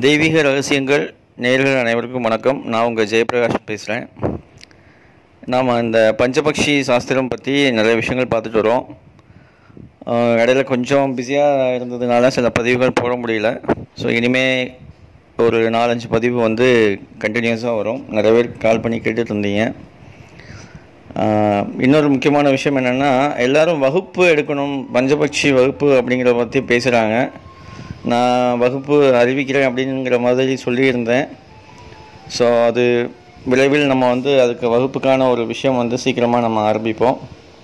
தெய்வீக ரகசியங்கள் நேர்கள் அனைவருக்கும் வணக்கம் நான் உங்கள் ஜெயபிரகாஷ் பேசுகிறேன் நாம் இந்த பஞ்சபக்ஷி சாஸ்திரம் பற்றி நிறைய விஷயங்கள் பார்த்துட்டு வரோம் ஆஹ் இடையில கொஞ்சம் பிஸியாக இருந்ததுனால சில பதிவுகள் போட முடியல ஸோ இனிமே ஒரு நாலஞ்சு பதிவு வந்து கண்டினியூஸாக வரும் நிறைய பேர் கால் பண்ணி கேட்டுட்டு இருந்தீங்க ஆஹ் இன்னொரு முக்கியமான விஷயம் என்னென்னா எல்லாரும் வகுப்பு எடுக்கணும் பஞ்சபக்ஷி வகுப்பு அப்படிங்கிறத பற்றி பேசுகிறாங்க நான் வகுப்பு அறிவிக்கிறேன் அப்படிங்கிற மாதிரி சொல்லியிருந்தேன் ஸோ அது விரைவில் நம்ம வந்து அதுக்கு வகுப்புக்கான ஒரு விஷயம் வந்து சீக்கிரமாக நம்ம ஆரம்பிப்போம்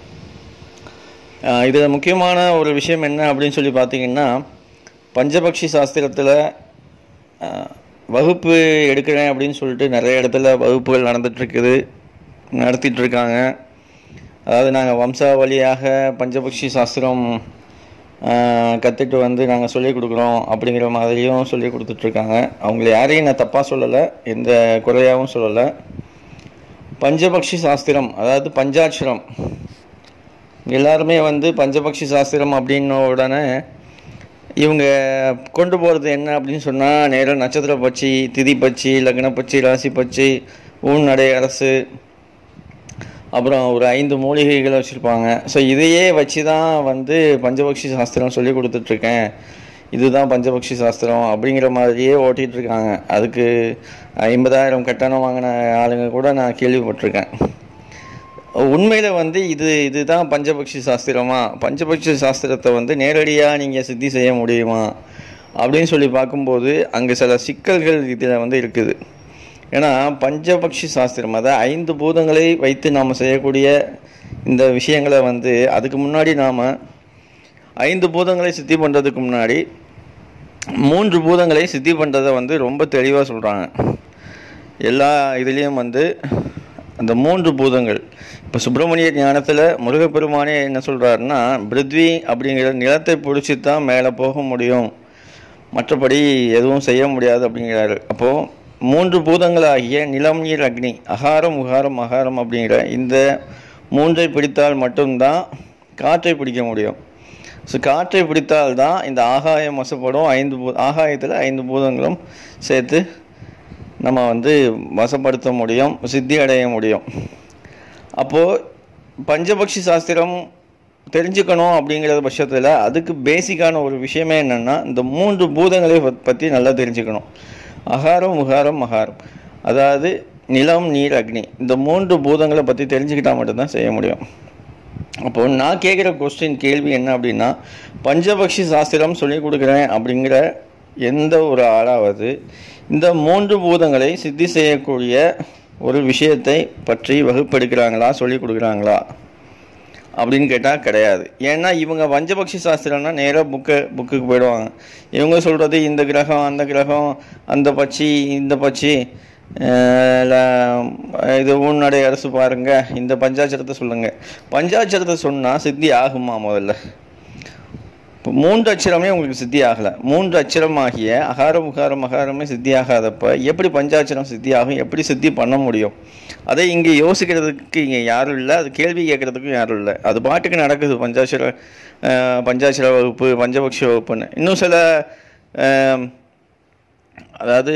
இதில் முக்கியமான ஒரு விஷயம் என்ன அப்படின்னு சொல்லி பார்த்தீங்கன்னா பஞ்சபக்ஷி சாஸ்திரத்தில் வகுப்பு எடுக்கிறேன் அப்படின்னு சொல்லிட்டு நிறைய இடத்துல வகுப்புகள் நடந்துகிட்ருக்குது நடத்திட்டு இருக்காங்க அதாவது நாங்கள் வம்சாவளியாக பஞ்சபக்ஷி சாஸ்திரம் கற்றுட்டு வந்து நாங்கள் சொல்லிக் கொடுக்குறோம் அப்படிங்கிற மாதிரியும் சொல்லி கொடுத்துட்ருக்காங்க அவங்கள யாரையும் நான் தப்பாக சொல்லலை எந்த குறையாகவும் சொல்லலை பஞ்சபக்ஷி சாஸ்திரம் அதாவது பஞ்சாட்சரம் எல்லாருமே வந்து பஞ்சபக்ஷி சாஸ்திரம் அப்படின்ன உடனே இவங்க கொண்டு போகிறது என்ன அப்படின்னு சொன்னால் நேரம் நட்சத்திர பட்சி திதி பட்சி லக்ன பட்சி ராசி பட்சி ஊன் நடை அரசு அப்புறம் ஒரு ஐந்து மூலிகைகளை வச்சுருப்பாங்க ஸோ இதையே வச்சு தான் வந்து பஞ்சபக்ஷி சாஸ்திரம் சொல்லி கொடுத்துட்ருக்கேன் இதுதான் பஞ்சபக்ஷி சாஸ்திரம் அப்படிங்கிற மாதிரியே ஓட்டிகிட்டு இருக்காங்க அதுக்கு ஐம்பதாயிரம் கட்டணம் வாங்கின ஆளுங்க கூட நான் கேள்விப்பட்டிருக்கேன் உண்மையில் வந்து இது இதுதான் பஞ்சபக்ஷி சாஸ்திரமா பஞ்சபக்ஷி சாஸ்திரத்தை வந்து நேரடியாக நீங்கள் சித்தி செய்ய முடியுமா அப்படின்னு சொல்லி பார்க்கும்போது அங்கே சில சிக்கல்கள் இதில் வந்து இருக்குது ஏன்னா பஞ்சபக்ஷி சாஸ்திரம் அதாவது ஐந்து பூதங்களை வைத்து நாம் செய்யக்கூடிய இந்த விஷயங்களை வந்து அதுக்கு முன்னாடி நாம் ஐந்து பூதங்களை சித்தி பண்ணுறதுக்கு முன்னாடி மூன்று பூதங்களை சித்தி பண்ணுறதை வந்து ரொம்ப தெளிவாக சொல்கிறாங்க எல்லா இதுலேயும் வந்து அந்த மூன்று பூதங்கள் இப்போ சுப்பிரமணிய ஞானத்தில் முருகப்பெருமானே என்ன சொல்கிறாருன்னா பிருத்வி அப்படிங்கிற நிலத்தை பிடிச்சி தான் மேலே போக முடியும் மற்றபடி எதுவும் செய்ய முடியாது அப்படிங்கிறாரு அப்போது மூன்று பூதங்களாகிய நிலம் நீர் அக்னி அகாரம் உகாரம் அகாரம் அப்படிங்கிற இந்த மூன்றை பிடித்தால் மட்டும்தான் காற்றை பிடிக்க முடியும் ஸோ காற்றை பிடித்தால் தான் இந்த ஆகாயம் வசப்படும் ஐந்து பூ ஆகாயத்தில் ஐந்து பூதங்களும் சேர்த்து நம்ம வந்து வசப்படுத்த முடியும் சித்தி அடைய முடியும் அப்போது பஞ்சபக்ஷி சாஸ்திரம் தெரிஞ்சுக்கணும் அப்படிங்கிற பட்சத்தில் அதுக்கு பேசிக்கான ஒரு விஷயமே என்னென்னா இந்த மூன்று பூதங்களை பற்றி நல்லா தெரிஞ்சுக்கணும் அகாரம் உகாரம் மகாரம் அதாவது நிலம் நீர் அக்னி இந்த மூன்று பூதங்களை பற்றி தெரிஞ்சுக்கிட்டால் மட்டும்தான் செய்ய முடியும் அப்போ நான் கேட்குற கொஸ்டின் கேள்வி என்ன அப்படின்னா பஞ்சபக்ஷி சாஸ்திரம் சொல்லி கொடுக்குறேன் அப்படிங்கிற எந்த ஒரு ஆளாவது இந்த மூன்று பூதங்களை சித்தி செய்யக்கூடிய ஒரு விஷயத்தை பற்றி வகுப்பெடுக்கிறாங்களா சொல்லி கொடுக்குறாங்களா அப்படின்னு கேட்டால் கிடையாது ஏன்னா இவங்க பஞ்சபக்ஷி சாஸ்திரம்னா நேராக புக்கு புக்குக்கு போயிடுவாங்க இவங்க சொல்கிறது இந்த கிரகம் அந்த கிரகம் அந்த பட்சி இந்த பட்சி இது உன்னடை அரசு பாருங்க இந்த பஞ்சாட்சரத்தை சொல்லுங்க பஞ்சாட்சரத்தை சொன்னால் சித்தி ஆகுமா முதல்ல இப்போ மூன்று அச்சரமே உங்களுக்கு சித்தி ஆகலை மூன்று அச்சரமாகிய அகாரம் உகாரம் அகாரமே சித்தி ஆகாதப்ப எப்படி பஞ்சாட்சரம் சித்தி ஆகும் எப்படி சித்தி பண்ண முடியும் அதை இங்கே யோசிக்கிறதுக்கு இங்கே யாரும் இல்லை அது கேள்வி கேட்குறதுக்கும் யாரும் இல்லை அது பாட்டுக்கு நடக்குது பஞ்சாட்சர பஞ்சாட்சர வகுப்பு பஞ்சபக்ஷ வகுப்புன்னு இன்னும் சில அதாவது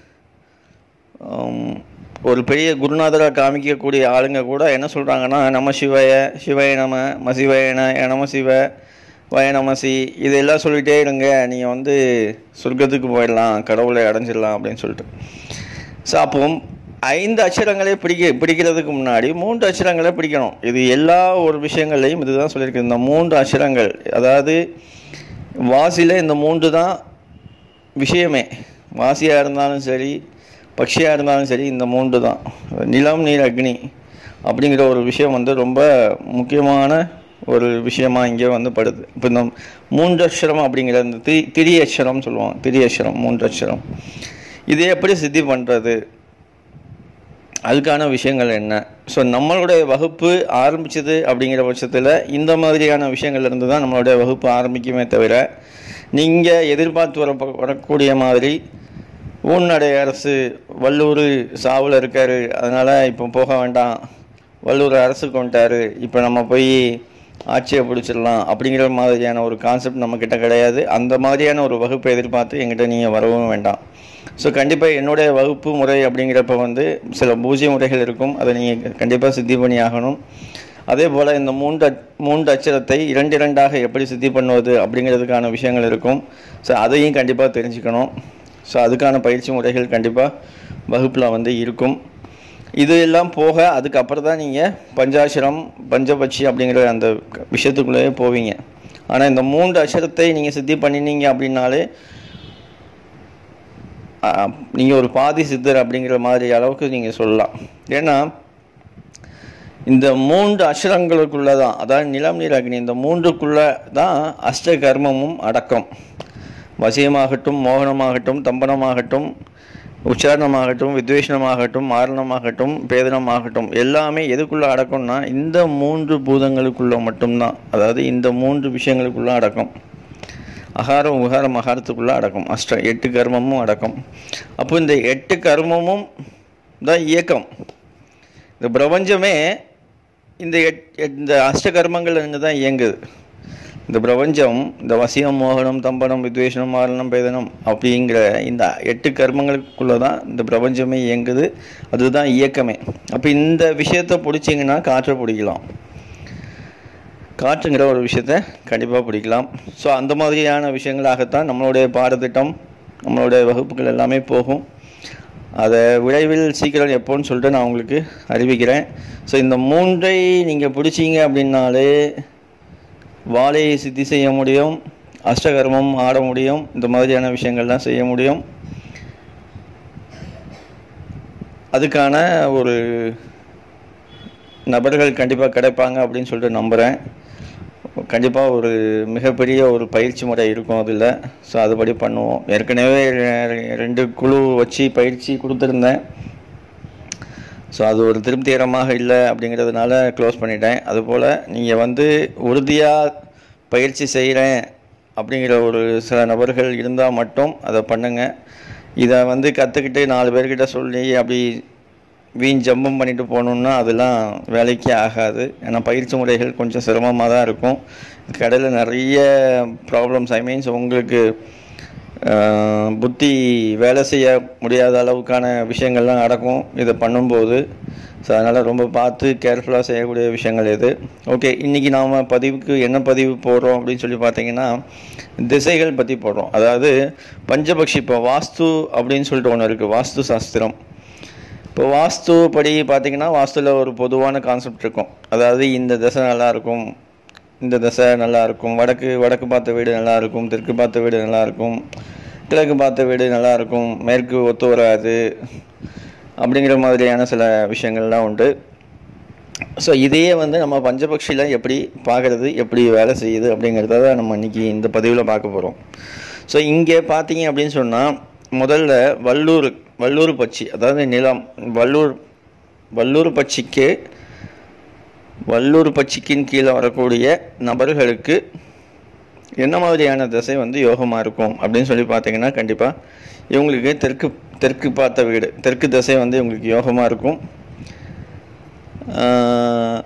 ஒரு பெரிய குருநாதராக காமிக்கக்கூடிய ஆளுங்க கூட என்ன சொல்கிறாங்கன்னா நம சிவய சிவய நம மசிவயன நம சிவ வயநமசி இதெல்லாம் சொல்லிகிட்டே இருங்க நீங்கள் வந்து சொர்க்கத்துக்கு போயிடலாம் கடவுளை அடைஞ்சிடலாம் அப்படின்னு சொல்லிட்டு ஸோ அப்போ ஐந்து அச்சரங்களே பிடிக்க பிடிக்கிறதுக்கு முன்னாடி மூன்று அச்சரங்களை பிடிக்கணும் இது எல்லா ஒரு விஷயங்கள்லையும் இதுதான் சொல்லியிருக்கு இந்த மூன்று அச்சரங்கள் அதாவது வாசியில் இந்த மூன்று தான் விஷயமே வாசியாக இருந்தாலும் சரி பக்ஷியாக இருந்தாலும் சரி இந்த மூன்று தான் நிலம் நீர் அக்னி அப்படிங்கிற ஒரு விஷயம் வந்து ரொம்ப முக்கியமான ஒரு விஷயமா இங்கே வந்து படுது இப்போ இந்த மூன்று அக்ஷரம் அப்படிங்கிற இந்த தி திரி அக்ஷரம் சொல்லுவாங்க திரி அக்ஷரம் மூன்று அக்ஷரம் இதை எப்படி சித்தி பண்ணுறது அதுக்கான விஷயங்கள் என்ன ஸோ நம்மளுடைய வகுப்பு ஆரம்பிச்சது அப்படிங்கிற பட்சத்தில் இந்த மாதிரியான விஷயங்கள்லேருந்து தான் நம்மளுடைய வகுப்பு ஆரம்பிக்குமே தவிர நீங்கள் எதிர்பார்த்து வர வரக்கூடிய மாதிரி ஊன்னடை அரசு வல்லூர் சாவில் இருக்கார் அதனால் இப்போ போக வேண்டாம் வல்லூர் அரசு கொண்டாரு இப்போ நம்ம போய் ஆட்சியை பிடிச்சிடலாம் அப்படிங்கிற மாதிரியான ஒரு கான்செப்ட் நம்மக்கிட்ட கிடையாது அந்த மாதிரியான ஒரு வகுப்பை எதிர்பார்த்து எங்கிட்ட நீங்கள் வரவும் வேண்டாம் ஸோ கண்டிப்பாக என்னுடைய வகுப்பு முறை அப்படிங்கிறப்ப வந்து சில பூஜ்ய முறைகள் இருக்கும் அதை நீங்கள் கண்டிப்பாக சித்தி பண்ணி ஆகணும் அதே போல் இந்த மூன்று அச்- மூன்று அச்சரத்தை இரண்டு இரண்டாக எப்படி சித்தி பண்ணுவது அப்படிங்கிறதுக்கான விஷயங்கள் இருக்கும் ஸோ அதையும் கண்டிப்பாக தெரிஞ்சுக்கணும் ஸோ அதுக்கான பயிற்சி முறைகள் கண்டிப்பாக வகுப்பில் வந்து இருக்கும் இது எல்லாம் போக அதுக்கப்புறம் தான் நீங்கள் பஞ்சாட்சரம் பஞ்சபட்சி அப்படிங்கிற அந்த க- விஷயத்துக்குள்ளேயே போவீங்க ஆனால் இந்த மூன்று அக்ஷரத்தை நீங்கள் சித்தி பண்ணினீங்க அப்படின்னாலே நீங்கள் ஒரு பாதி சித்தர் அப்படிங்கிற மாதிரி அளவுக்கு நீங்கள் சொல்லலாம் ஏன்னா இந்த மூன்று அக்ஷரங்களுக்குள்ள தான் அதாவது நிலம் நீர் அக்னி இந்த மூன்றுக்குள்ள தான் அஷ்ட கர்மமும் அடக்கம் வசியமாகட்டும் மோகனமாகட்டும் தம்பனமாகட்டும் உச்சாரணமாகட்டும் வித்வேஷனமாகட்டும் மாரணமாகட்டும் பேதனமாகட்டும் எல்லாமே எதுக்குள்ளே அடக்கம்னா இந்த மூன்று பூதங்களுக்குள்ள மட்டும்தான் அதாவது இந்த மூன்று விஷயங்களுக்குள்ள அடக்கம் அகாரம் உகாரம் அகாரத்துக்குள்ள அடக்கம் அஷ்ட எட்டு கர்மமும் அடக்கம் அப்போ இந்த எட்டு கர்மமும் தான் இயக்கம் இந்த பிரபஞ்சமே இந்த எட் இந்த அஷ்ட கர்மங்கள் இருந்து தான் இயங்குது இந்த பிரபஞ்சம் இந்த வசியம் மோகனம் தம்பனம் வித்வேஷனம் மாரணம் பேதனம் அப்படிங்கிற இந்த எட்டு கர்மங்களுக்குள்ளே தான் இந்த பிரபஞ்சமே இயங்குது அதுதான் இயக்கமே அப்போ இந்த விஷயத்தை பிடிச்சிங்கன்னா காற்றை பிடிக்கலாம் காற்றுங்கிற ஒரு விஷயத்த கண்டிப்பாக பிடிக்கலாம் ஸோ அந்த மாதிரியான விஷயங்களாகத்தான் நம்மளுடைய பாடத்திட்டம் நம்மளுடைய வகுப்புகள் எல்லாமே போகும் அதை விரைவில் சீக்கிரம் எப்போன்னு சொல்லிட்டு நான் உங்களுக்கு அறிவிக்கிறேன் ஸோ இந்த மூன்றை நீங்கள் பிடிச்சிங்க அப்படின்னாலே வாழையை சித்தி செய்ய முடியும் அஷ்டகர்மம் ஆட முடியும் இந்த மாதிரியான விஷயங்கள்லாம் செய்ய முடியும் அதுக்கான ஒரு நபர்கள் கண்டிப்பாக கிடைப்பாங்க அப்படின்னு சொல்லிட்டு நம்புகிறேன் கண்டிப்பாக ஒரு மிகப்பெரிய ஒரு பயிற்சி முறை இருக்கும் அதில் ஸோ அதுபடி பண்ணுவோம் ஏற்கனவே ரெ- ரெண்டு குழு வச்சு பயிற்சி கொடுத்துருந்தேன் ஸோ அது ஒரு திருப்திகரமாக இல்லை அப்படிங்கிறதுனால க்ளோஸ் பண்ணிட்டேன் அதுபோல் நீங்கள் வந்து உறுதியாக பயிற்சி செய்கிறேன் அப்படிங்கிற ஒரு சில நபர்கள் இருந்தால் மட்டும் அதை பண்ணுங்கள் இதை வந்து கற்றுக்கிட்டு நாலு பேர்கிட்ட சொல்லி அப்படி வீண் ஜம்பம் பண்ணிட்டு போகணுன்னா அதெல்லாம் வேலைக்கே ஆகாது ஏன்னா பயிற்சி முறைகள் கொஞ்சம் சிரமமாக தான் இருக்கும் கடையில் நிறைய ப்ராப்ளம்ஸ் ஐ மீன்ஸ் உங்களுக்கு ஆஹ், புத்தி வேலை செய்ய முடியாத அளவுக்கான விஷயங்கள்லாம் நடக்கும் இதை பண்ணும்போது ஸோ அதனால் ரொம்ப பார்த்து கேர்ஃபுல்லாக செய்யக்கூடிய விஷயங்கள் இது ஓகே இன்றைக்கி நாம் பதிவுக்கு என்ன பதிவு போடுறோம் அப்படின்னு சொல்லி பார்த்தீங்கன்னா திசைகள் பற்றி போடுறோம் அதாவது பஞ்சபக்ஷி இப்போ வாஸ்து அப்படின்னு சொல்லிட்டு ஒன்று இருக்குது வாஸ்து சாஸ்திரம் இப்போ வாஸ்து படி பார்த்தீங்கன்னா வாஸ்துவில் ஒரு பொதுவான கான்செப்ட் இருக்கும் அதாவது இந்த திசை நல்லா இருக்கும் இந்த திசை நல்லா இருக்கும் வடக்கு வடக்கு பார்த்த வீடு நல்லா இருக்கும் தெற்கு பார்த்த வீடு நல்லா இருக்கும் கிழக்கு பார்த்த வீடு நல்லா இருக்கும் மேற்கு ஒத்து வராது அப்படிங்கிற மாதிரியான சில விஷயங்கள்லாம் உண்டு ஸோ இதையே வந்து நம்ம பஞ்சபக்ஷியில் எப்படி பார்க்குறது எப்படி வேலை செய்யுது அப்படிங்கிறத தான் நம்ம இன்னைக்கு இந்த பதிவில் பார்க்க போகிறோம் ஸோ இங்கே பார்த்தீங்க அப்படின்னு சொன்னால் முதல்ல வல்லூர் வல்லூர் பட்சி அதாவது நிலம் வல்லூர் வல்லூர் பட்சிக்கு வல்லூர் பட்சிக்கின் கீழே வரக்கூடிய நபர்களுக்கு என்ன மாதிரியான திசை வந்து யோகமாக இருக்கும் அப்படின்னு சொல்லி பார்த்தீங்கன்னா கண்டிப்பாக இவங்களுக்கு தெற்கு தெற்கு பார்த்த வீடு தெற்கு திசை வந்து இவங்களுக்கு யோகமாக இருக்கும் ஆஹ்,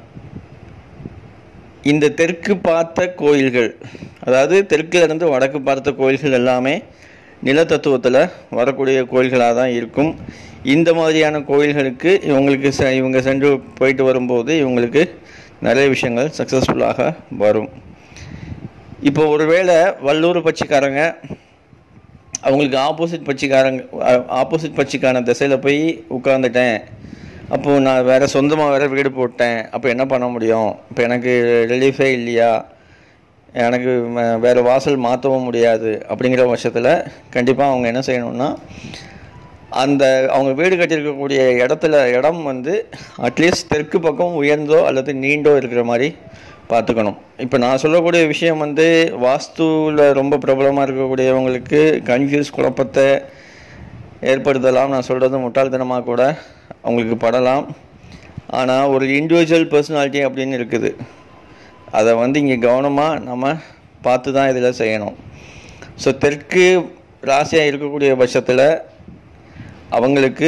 இந்த தெற்கு பார்த்த கோயில்கள் அதாவது தெற்குல இருந்து வடக்கு பார்த்த கோயில்கள் எல்லாமே நிலத்தத்துவத்தில் வரக்கூடிய கோயில்களாக தான் இருக்கும் இந்த மாதிரியான கோயில்களுக்கு இவங்களுக்கு செ இவங்க சென்று போயிட்டு வரும்போது இவங்களுக்கு நிறைய விஷயங்கள் சக்ஸஸ்ஃபுல்லாக வரும் இப்போ ஒருவேளை வல்லூர் பட்சிக்காரங்க அவங்களுக்கு ஆப்போசிட் பட்சிக்காரங்க ஆப்போசிட் பட்சிக்கான திசையில் போய் உட்காந்துட்டேன் அப்போது நான் வேறு சொந்தமாக வேறு வீடு போட்டேன் அப்போ என்ன பண்ண முடியும் இப்போ எனக்கு ரிலீஃபே இல்லையா எனக்கு ம- வேறு வாசல் மாற்றவும் முடியாது அப்படிங்கிற பட்சத்தில் கண்டிப்பாக அவங்க என்ன செய்யணும்னா அந்த அவங்க வீடு கட்டியிருக்கக்கூடிய இடத்துல இடம் வந்து அட்லீஸ்ட் தெற்கு பக்கம் உயர்ந்தோ அல்லது நீண்டோ இருக்கிற மாதிரி பார்த்துக்கணும் இப்போ நான் சொல்லக்கூடிய விஷயம் வந்து வாஸ்துவில் ரொம்ப பிரபலமாக இருக்கக்கூடியவங்களுக்கு கன்ஃபியூஸ் குழப்பத்தை ஏற்படுத்தலாம் நான் சொல்கிறது முட்டாள்தனமாக கூட அவங்களுக்கு படலாம் ஆனால் ஒரு இண்டிவிஜுவல் பர்சனாலிட்டி அப்படின்னு இருக்குது அதை வந்து இங்கே கவனமாக நம்ம பார்த்து தான் இதில் செய்யணும் ஸோ தெற்கு ராசியாக இருக்கக்கூடிய பட்சத்தில் அவங்களுக்கு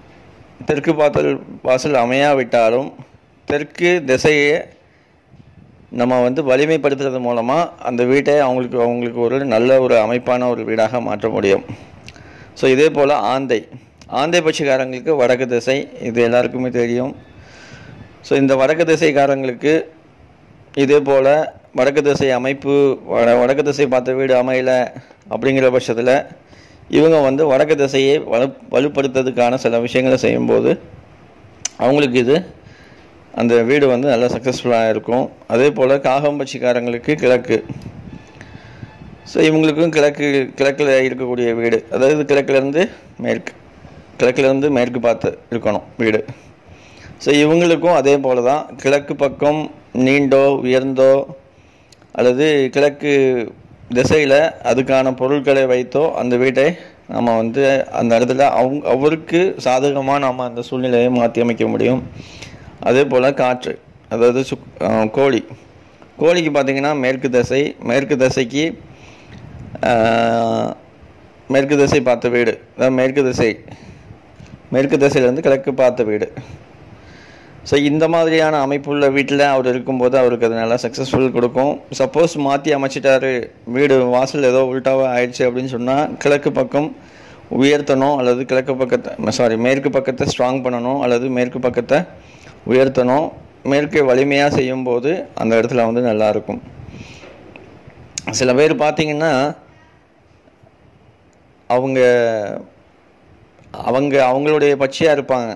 தெற்கு பார்த்தல் வாசல் அமையாவிட்டாலும் தெற்கு திசையை நம்ம வந்து வலிமைப்படுத்துறது மூலமாக அந்த வீட்டை அவங்களுக்கு அவங்களுக்கு ஒரு நல்ல ஒரு அமைப்பான ஒரு வீடாக மாற்ற முடியும் ஸோ இதே போல் ஆந்தை ஆந்தை பட்சிக்காரங்களுக்கு வடக்கு திசை இது எல்லாருக்குமே தெரியும் ஸோ இந்த வடக்கு திசைக்காரங்களுக்கு இதே போல் வடக்கு திசை அமைப்பு வட வடக்கு திசை பார்த்த வீடு அமையல அப்படிங்கிற பட்சத்தில் இவங்க வந்து வடக்கு திசையை வலு வலுப்படுத்துறதுக்கான சில விஷயங்களை செய்யும்போது அவங்களுக்கு இது அந்த வீடு வந்து நல்லா சக்ஸஸ்ஃபுல்லாக இருக்கும் அதே போல் காகம்பட்சிக்காரங்களுக்கு கிழக்கு ஸோ இவங்களுக்கும் கிழக்கு கிழக்கில் இருக்கக்கூடிய வீடு அதாவது கிழக்குலேருந்து மேற்கு கிழக்குலேருந்து மேற்கு பார்த்து இருக்கணும் வீடு ஸோ இவங்களுக்கும் அதே போல் தான் கிழக்கு பக்கம் நீண்டோ உயர்ந்தோ அல்லது கிழக்கு திசையில் அதுக்கான பொருட்களை வைத்தோ அந்த வீட்டை நம்ம வந்து அந்த இடத்துல அவங்க அவருக்கு சாதகமாக நம்ம அந்த சூழ்நிலையை மாற்றி அமைக்க முடியும் அதே போல் காற்று அதாவது சுக் அஹ் கோழி கோழிக்கு பார்த்திங்கன்னா மேற்கு திசை மேற்கு திசைக்கு ஆஹ், மேற்கு திசை பார்த்த வீடு அதாவது மேற்கு திசை மேற்கு திசையிலேருந்து கிழக்கு பார்த்த வீடு ஸோ இந்த மாதிரியான அமைப்புள்ள வீட்டில் அவர் இருக்கும்போது அவருக்கு அது நல்லா சக்ஸஸ்ஃபுல் கொடுக்கும் சப்போஸ் மாற்றி அமைச்சிட்டாரு வீடு வாசல் ஏதோ உள்டாவாக ஆயிடுச்சு அப்படின்னு சொன்னால் கிழக்கு பக்கம் உயர்த்தணும் அல்லது கிழக்கு பக்கத்தை சாரி மேற்கு பக்கத்தை ஸ்ட்ராங் பண்ணணும் அல்லது மேற்கு பக்கத்தை உயர்த்தணும் மேற்கு வலிமையாக செய்யும்போது அந்த இடத்துல வந்து நல்லா இருக்கும் சில பேர் பார்த்தீங்கன்னா அவங்க அவங்க அவங்களுடைய பட்சியாக இருப்பாங்க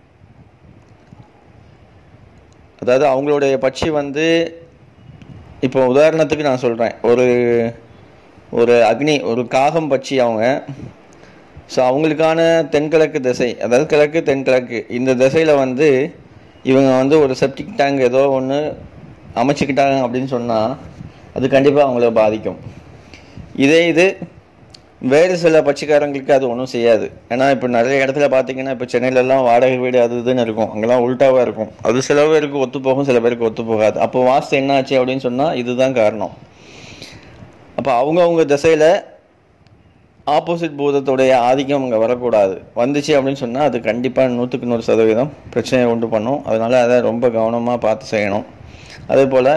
அதாவது அவங்களுடைய பட்சி வந்து இப்போ உதாரணத்துக்கு நான் சொல்கிறேன் ஒரு ஒரு அக்னி ஒரு காகம் பட்சி அவங்க ஸோ அவங்களுக்கான தென்கிழக்கு திசை அதாவது கிழக்கு தென்கிழக்கு இந்த திசையில் வந்து இவங்க வந்து ஒரு செப்டிக் டேங்க் ஏதோ ஒன்று அமைச்சுக்கிட்டாங்க அப்படின்னு சொன்னால் அது கண்டிப்பாக அவங்கள பாதிக்கும் இதே இது வேறு சில பட்சிக்காரங்களுக்கு அது ஒன்றும் செய்யாது ஏன்னா இப்போ நிறைய இடத்துல பார்த்தீங்கன்னா இப்போ சென்னையிலலாம் வாடகை வீடு அது இதுன்னு இருக்கும் அங்கெல்லாம் உல்ட்டாவாக இருக்கும் அது சில பேருக்கு ஒத்து போகும் சில பேருக்கு ஒத்து போகாது அப்போ வாஸ்து என்ன ஆச்சு அப்படின்னு சொன்னால் இதுதான் காரணம் அப்போ அவங்கவுங்க திசையில் ஆப்போசிட் பூதத்துடைய ஆதிக்கம் அங்கே வரக்கூடாது வந்துச்சு அப்படின்னு சொன்னால் அது கண்டிப்பாக நூற்றுக்கு நூறு சதவீதம் பிரச்சனையை உண்டு பண்ணும் அதனால் அதை ரொம்ப கவனமாக பார்த்து செய்யணும் அதே போல்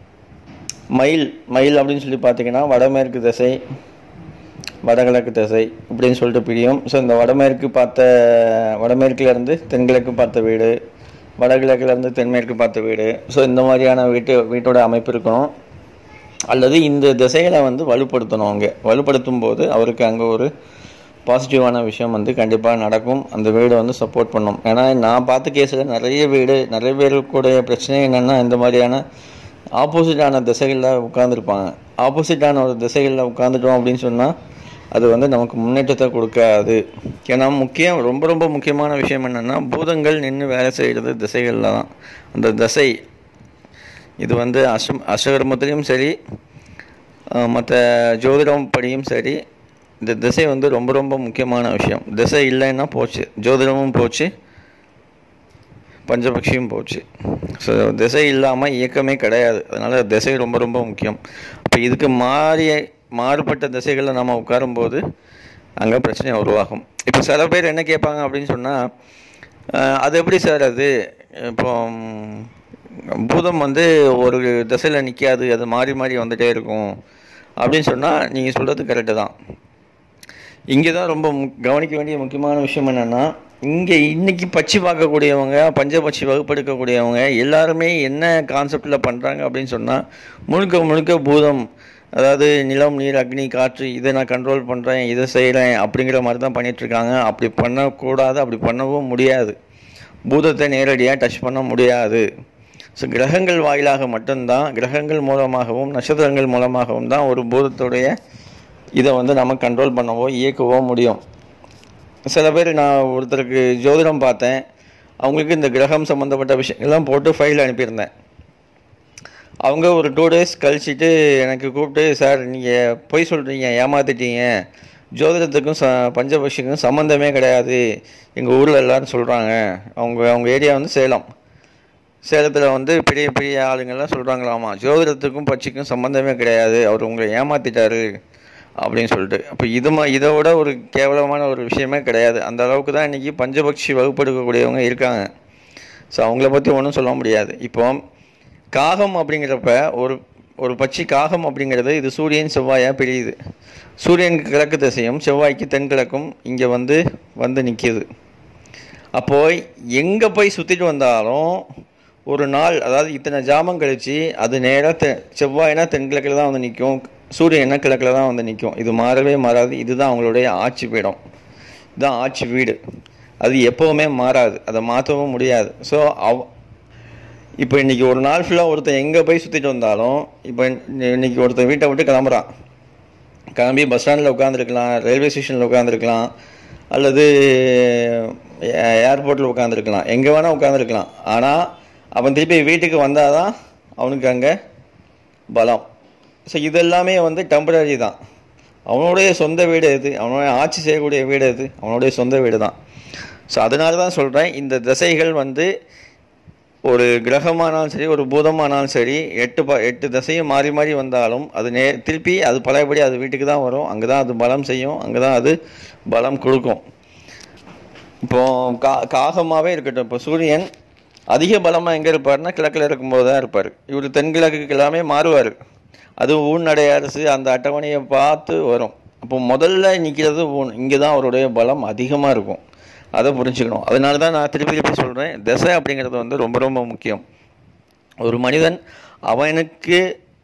மயில் மயில் அப்படின்னு சொல்லி பார்த்தீங்கன்னா வடமேற்கு திசை வடகிழக்கு திசை இப்படின்னு சொல்லிட்டு பிரியும் ஸோ இந்த வடமேற்கு பார்த்த வடமேற்குல இருந்து தென்கிழக்கு பார்த்த வீடு வடகிழக்குல இருந்து தென்மேற்கு பார்த்த வீடு ஸோ இந்த மாதிரியான வீட்டு வீட்டோட அமைப்பு இருக்கணும் அல்லது இந்த திசைகளை வந்து வலுப்படுத்தணும் அங்கே வலுப்படுத்தும் போது அவருக்கு அங்கே ஒரு பாசிட்டிவான விஷயம் வந்து கண்டிப்பாக நடக்கும் அந்த வீடு வந்து சப்போர்ட் பண்ணும் ஏன்னா நான் பார்த்த கேஸில் நிறைய வீடு நிறைய பேருக்குடைய பிரச்சனை என்னென்னா இந்த மாதிரியான ஆப்போசிட்டான திசைகளில் உட்காந்துருப்பாங்க ஆப்போசிட்டான ஒரு திசைகளில் உட்காந்துட்டோம் அப்படின்னு சொன்னால் அது வந்து நமக்கு முன்னேற்றத்தை கொடுக்காது ஏன்னா முக்கியம் ரொம்ப ரொம்ப முக்கியமான விஷயம் என்னென்னா பூதங்கள் நின்று வேலை செய்கிறது திசைகளில் தான் அந்த திசை இது வந்து அசம் அசகர்மத்திலையும் சரி மற்ற ஜோதிடம் படியும் சரி இந்த திசை வந்து ரொம்ப ரொம்ப முக்கியமான விஷயம் திசை இல்லைன்னா போச்சு ஜோதிடமும் போச்சு பஞ்சபக்ஷியும் போச்சு ஸோ திசை இல்லாமல் இயக்கமே கிடையாது அதனால் திசை ரொம்ப ரொம்ப முக்கியம் அப்போ இதுக்கு மாறிய மாறுபட்ட திசைகளில் நம்ம உட்காரும்போது அங்கே பிரச்சனை உருவாகும் இப்போ சில பேர் என்ன கேட்பாங்க அப்படின்னு சொன்னால் அது எப்படி சார் அது இப்போ ம், பூதம் வந்து ஒரு திசையில் நிற்காது அது மாறி மாறி வந்துட்டே இருக்கும் அப்படின்னு சொன்னால் நீங்கள் சொல்கிறது கரெக்டு தான் இங்கே தான் ரொம்ப முக்- கவனிக்க வேண்டிய முக்கியமான விஷயம் என்னென்னா இங்கே இன்னைக்கு பச்சி பார்க்கக்கூடியவங்க பஞ்சபட்சி வகுப்பெடுக்கக்கூடியவங்க எல்லாருமே என்ன கான்செப்டில் பண்ணுறாங்க அப்படின்னு சொன்னால் முழுக்க முழுக்க பூதம் அதாவது நிலம் நீர் அக்னி காற்று இதை நான் கண்ட்ரோல் பண்ணுறேன் இதை செய்கிறேன் அப்படிங்கிற மாதிரி தான் பண்ணிட்டு இருக்காங்க அப்படி பண்ணக்கூடாது அப்படி பண்ணவும் முடியாது பூதத்தை நேரடியாக டச் பண்ண முடியாது ஸோ கிரகங்கள் வாயிலாக மட்டும்தான் கிரகங்கள் மூலமாகவும் நட்சத்திரங்கள் மூலமாகவும் தான் ஒரு பூதத்துடைய இதை வந்து நம்ம கண்ட்ரோல் பண்ணவோ இயக்கவோ முடியும் சில பேர் நான் ஒருத்தருக்கு ஜோதிடம் பார்த்தேன் அவங்களுக்கு இந்த கிரகம் சம்மந்தப்பட்ட விஷயங்கள்லாம் போட்டு ஃபைல் அனுப்பியிருந்தேன் அவங்க ஒரு டூ டேஸ் கழிச்சிட்டு எனக்கு கூப்பிட்டு சார் நீங்கள் பொய் சொல்கிறீங்க ஏமாத்திட்டீங்க ஜோதிடத்துக்கும் ச பஞ்சபக்ஷிக்கும் சம்மந்தமே கிடையாது எங்கள் ஊரில் எல்லாரும் சொல்கிறாங்க அவங்க அவங்க ஏரியா வந்து சேலம் சேலத்தில் வந்து பெரிய பெரிய ஆளுங்கள்லாம் சொல்கிறாங்களாமா ஜோதிடத்துக்கும் பட்சிக்கும் சம்மந்தமே கிடையாது அவர் உங்களை ஏமாத்திட்டாரு அப்படின்னு சொல்லிட்டு அப்போ இது மா இதை விட ஒரு கேவலமான ஒரு விஷயமே கிடையாது அந்த அளவுக்கு தான் இன்றைக்கி பஞ்சபக்ஷி வகுப்பெடுக்கக்கூடியவங்க இருக்காங்க ஸோ அவங்கள பற்றி ஒன்றும் சொல்ல முடியாது இப்போ காகம் அப்படிங்கிறப்ப ஒரு ஒரு பட்சி காகம் அப்படிங்கிறது இது சூரியன் செவ்வாயாக பிரியுது சூரியனுக்கு கிழக்கு திசையும் செவ்வாய்க்கு தென்கிழக்கும் இங்கே வந்து வந்து நிற்கிது அப்போது எங்கே போய் சுற்றிட்டு வந்தாலும் ஒரு நாள் அதாவது இத்தனை ஜாமம் கழித்து அது நேராக தெ செவ்வாய்னா தென்கிழக்கில் தான் வந்து நிற்கும் சூரியனா கிழக்கில் தான் வந்து நிற்கும் இது மாறவே மாறாது இதுதான் அவங்களுடைய ஆட்சி பீடம் இதுதான் ஆட்சி வீடு அது எப்போவுமே மாறாது அதை மாற்றவும் முடியாது ஸோ அவ் இப்போ இன்றைக்கி ஒரு நாள் ஃபுல்லாக ஒருத்தன் எங்கே போய் சுற்றிட்டு வந்தாலும் இப்போ இன்றைக்கி ஒருத்தன் வீட்டை விட்டு கிளம்புறான் கிளம்பி பஸ் ஸ்டாண்டில் உட்காந்துருக்கலாம் ரயில்வே ஸ்டேஷனில் உட்காந்துருக்கலாம் அல்லது ஏர்போர்ட்டில் உட்காந்துருக்கலாம் எங்கே வேணால் உட்காந்துருக்கலாம் ஆனால் அவன் திருப்பி வீட்டுக்கு வந்தால் தான் அவனுக்கு அங்கே பலம் ஸோ இதெல்லாமே வந்து டெம்பரரி தான் அவனுடைய சொந்த வீடு எது அவனுடைய ஆட்சி செய்யக்கூடிய வீடு எது அவனுடைய சொந்த வீடு தான் ஸோ அதனால தான் சொல்கிறேன் இந்த திசைகள் வந்து ஒரு கிரகமானாலும் சரி ஒரு பூதமானாலும் சரி எட்டு ப எட்டு திசையும் மாறி மாறி வந்தாலும் அது நே திருப்பி அது பழையபடி அது வீட்டுக்கு தான் வரும் அங்கே தான் அது பலம் செய்யும் அங்கே தான் அது பலம் கொடுக்கும் இப்போ கா காகமாகவே இருக்கட்டும் இப்போ சூரியன் அதிக பலமாக எங்கே இருப்பார்னா கிழக்கில் இருக்கும்போது தான் இருப்பார் இவர் தென்கிழக்குக்கு எல்லாமே மாறுவார் அது ஊழ்நடை அரசு அந்த அட்டவணையை பார்த்து வரும் அப்போ முதல்ல நிற்கிறது ஊன் இங்கே தான் அவருடைய பலம் அதிகமாக இருக்கும் அதை புரிஞ்சுக்கணும் அதனால தான் நான் திருப்பி திருப்பி சொல்கிறேன் திசை அப்படிங்கிறது வந்து ரொம்ப ரொம்ப முக்கியம் ஒரு மனிதன் அவனுக்கு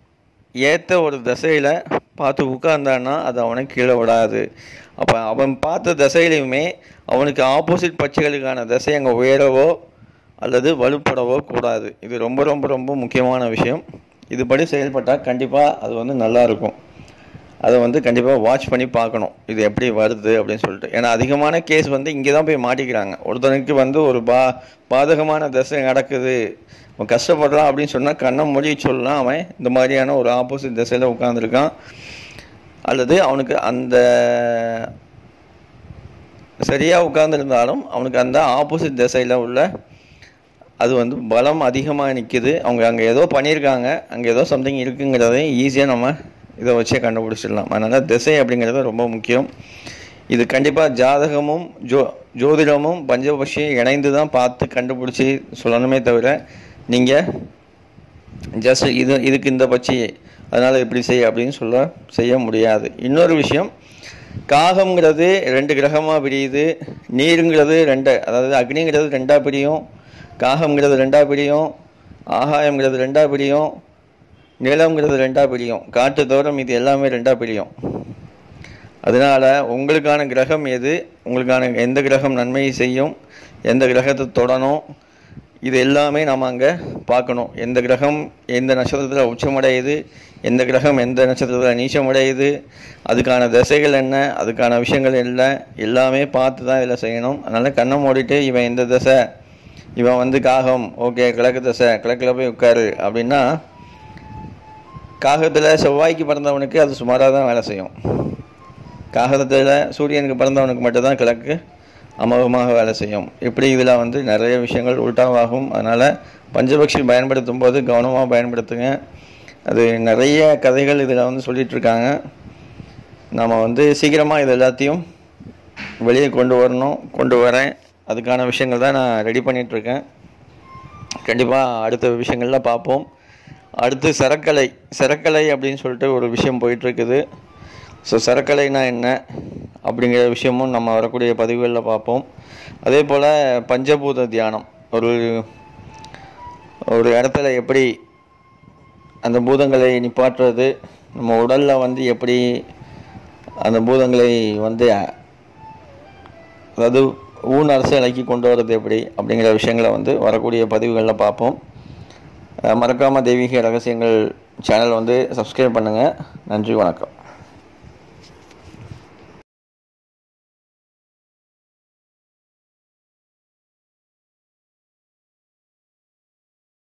ஏற்ற ஒரு திசையில் பார்த்து உட்கார்ந்தான்னா அது அவனை கீழே விடாது அப்போ அவன் பார்த்த திசையிலையுமே அவனுக்கு ஆப்போசிட் பட்சிகளுக்கான திசை அங்கே உயரவோ அல்லது வலுப்படவோ கூடாது இது ரொம்ப ரொம்ப ரொம்ப முக்கியமான விஷயம் இதுபடி செயல்பட்டால் கண்டிப்பாக அது வந்து நல்லா இருக்கும் அதை வந்து கண்டிப்பாக வாட்ச் பண்ணி பார்க்கணும் இது எப்படி வருது அப்படின்னு சொல்லிட்டு ஏன்னா அதிகமான கேஸ் வந்து இங்கே தான் போய் மாட்டிக்கிறாங்க ஒருத்தனுக்கு வந்து ஒரு பா பாதகமான தசை நடக்குது அவன் கஷ்டப்படுறான் அப்படின்னு சொன்னால் கண்ணை மொழி சொல்லலாம் அவன் இந்த மாதிரியான ஒரு ஆப்போசிட் திசையில் உட்காந்துருக்கான் அல்லது அவனுக்கு அந்த சரியாக உட்கார்ந்துருந்தாலும் அவனுக்கு அந்த ஆப்போசிட் திசையில் உள்ள அது வந்து பலம் அதிகமாக நிற்கிது அவங்க அங்கே ஏதோ பண்ணியிருக்காங்க அங்கே ஏதோ சம்திங் இருக்குங்கிறதையும் ஈஸியாக நம்ம இதை வச்சே கண்டுபிடிச்சிடலாம் அதனால் திசை அப்படிங்கிறது ரொம்ப முக்கியம் இது கண்டிப்பாக ஜாதகமும் ஜோ ஜோதிடமும் பஞ்சபட்சியும் இணைந்து தான் பார்த்து கண்டுபிடிச்சி சொல்லணுமே தவிர நீங்கள் ஜஸ்ட் இது இதுக்கு இந்த பட்சி அதனால் இப்படி செய் அப்படின்னு சொல்ல செய்ய முடியாது இன்னொரு விஷயம் காகம்ங்கிறது ரெண்டு கிரகமாக பிரியுது நீருங்கிறது ரெண்டு அதாவது அக்னிங்கிறது ரெண்டாக பிரியும் காகம்ங்கிறது ரெண்டாக பிரியும் ஆகாயம்ங்கிறது ரெண்டாக பிரியும் நிலம்ங்கிறது ரெண்டாக பிரியும் காட்டு தோறம் இது எல்லாமே ரெண்டாக பிரியும் அதனால் உங்களுக்கான கிரகம் எது உங்களுக்கான எந்த கிரகம் நன்மையை செய்யும் எந்த கிரகத்தை தொடணும் இது எல்லாமே நாம் அங்கே பார்க்கணும் எந்த கிரகம் எந்த நட்சத்திரத்தில் உச்சமடையுது எந்த கிரகம் எந்த நட்சத்திரத்தில் நீச்சமடையுது அதுக்கான திசைகள் என்ன அதுக்கான விஷயங்கள் இல்லை எல்லாமே பார்த்து தான் இதில் செய்யணும் அதனால் கண்ணை மூடிட்டு இவன் எந்த திசை இவன் வந்து காகம் ஓகே கிழக்கு திசை கிழக்கில் போய் உட்காரு அப்படின்னா காகத்தில் செவ்வாய்க்கு பிறந்தவனுக்கு அது சுமாராக தான் வேலை செய்யும் காகத்தில் சூரியனுக்கு பிறந்தவனுக்கு மட்டும்தான் கிழக்கு அமோகமாக வேலை செய்யும் இப்படி இதில் வந்து நிறைய விஷயங்கள் உல்டாவாகும் அதனால் பஞ்சபக்ஷி பயன்படுத்தும் போது கவனமாக பயன்படுத்துங்க அது நிறைய கதைகள் இதில் வந்து சொல்லிகிட்ருக்காங்க நாம் வந்து சீக்கிரமாக இது எல்லாத்தையும் வெளியே கொண்டு வரணும் கொண்டு வரேன் அதுக்கான விஷயங்கள் தான் நான் ரெடி பண்ணிகிட்ருக்கேன் கண்டிப்பாக அடுத்த விஷயங்கள்லாம் பார்ப்போம் அடுத்து சரக்கலை சரக்கலை அப்படின்னு சொல்லிட்டு ஒரு விஷயம் போயிட்டுருக்குது ஸோ சரக்கலைனா என்ன அப்படிங்கிற விஷயமும் நம்ம வரக்கூடிய பதிவுகளில் பார்ப்போம் அதே போல் பஞ்சபூத தியானம் ஒரு ஒரு இடத்துல எப்படி அந்த பூதங்களை நிப்பாட்டுறது நம்ம உடலில் வந்து எப்படி அந்த பூதங்களை வந்து அதாவது ஊன் அரசு இலக்கி கொண்டு வர்றது எப்படி அப்படிங்கிற விஷயங்களை வந்து வரக்கூடிய பதிவுகளில் பார்ப்போம் மறக்காமல் தெய்வீக ரகசியங்கள் சேனல் வந்து சப்ஸ்கிரைப் பண்ணுங்கள் நன்றி வணக்கம்